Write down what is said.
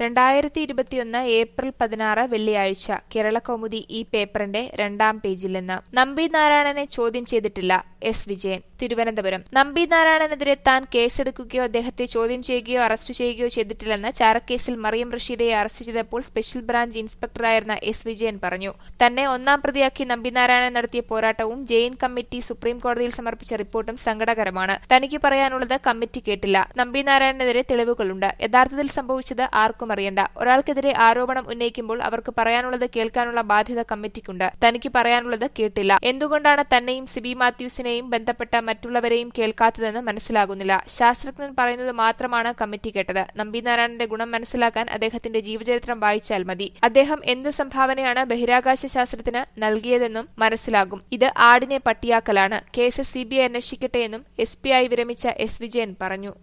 രണ്ടായിരത്തി ഇരുപത്തിയൊന്ന് ഏപ്രിൽ പതിനാറ് വെള്ളിയാഴ്ച കേരളകൗമുദി ഈ പേപ്പറിന്റെ രണ്ടാം പേജിൽ നിന്ന് നമ്പി നാരായണനെ ചോദ്യം ചെയ്തിട്ടില്ല എസ് വിജയൻ തിരുവനന്തപുരം നമ്പി നാരായണനെതിരെ താൻ കേസെടുക്കുകയോ അദ്ദേഹത്തെ ചോദ്യം ചെയ്യുകയോ അറസ്റ്റ് ചെയ്യുകയോ ചെയ്തിട്ടില്ലെന്ന് ചാരക്കേസിൽ മറിയം റഷീദയെ അറസ്റ്റ് ചെയ്തപ്പോൾ സ്പെഷ്യൽ ബ്രാഞ്ച് ഇൻസ്പെക്ടറായിരുന്ന എസ് വിജയൻ പറഞ്ഞു തന്നെ ഒന്നാം പ്രതിയാക്കി നമ്പി നാരായണൻ നടത്തിയ പോരാട്ടവും ജെയിൻ കമ്മിറ്റി സുപ്രീം കോടതിയിൽ സമർപ്പിച്ച റിപ്പോർട്ടും സങ്കടകരമാണ് തനിക്ക് പറയാനുള്ളത് കമ്മിറ്റി കേട്ടില്ല നമ്പി നാരായണനെതിരെ തെളിവുകളുണ്ട് യഥാർത്ഥത്തിൽ സംഭവിച്ചത് ആർക്കും അറിയണ്ട ഒരാൾക്കെതിരെ ആരോപണം ഉന്നയിക്കുമ്പോൾ അവർക്ക് പറയാനുള്ളത് കേൾക്കാനുള്ള ബാധ്യത കമ്മിറ്റിക്കുണ്ട് തനിക്ക് പറയാനുള്ളത് കേട്ടില്ല എന്തുകൊണ്ടാണ് തന്നെയും സിബി മാത്യൂസിനെയും ബന്ധപ്പെട്ട മറ്റുള്ളവരെയും കേൾക്കാത്തതെന്ന് മനസ്സിലാകുന്നില്ല ശാസ്ത്രജ്ഞൻ പറയുന്നത് മാത്രമാണ് കമ്മിറ്റി കേട്ടത് നമ്പിനാരായണന്റെ ഗുണം മനസ്സിലാക്കാൻ അദ്ദേഹത്തിന്റെ ജീവചരിത്രം വായിച്ചാൽ മതി അദ്ദേഹം എന്ത് സംഭാവനയാണ് ബഹിരാകാശ ശാസ്ത്രത്തിന് നൽകിയതെന്നും മനസ്സിലാകും ഇത് ആടിനെ പട്ടിയാക്കലാണ് കേസ് സിബിഐ അന്വേഷിക്കട്ടെയെന്നും എസ് പി ആയി വിരമിച്ച എസ് വിജയൻ പറഞ്ഞു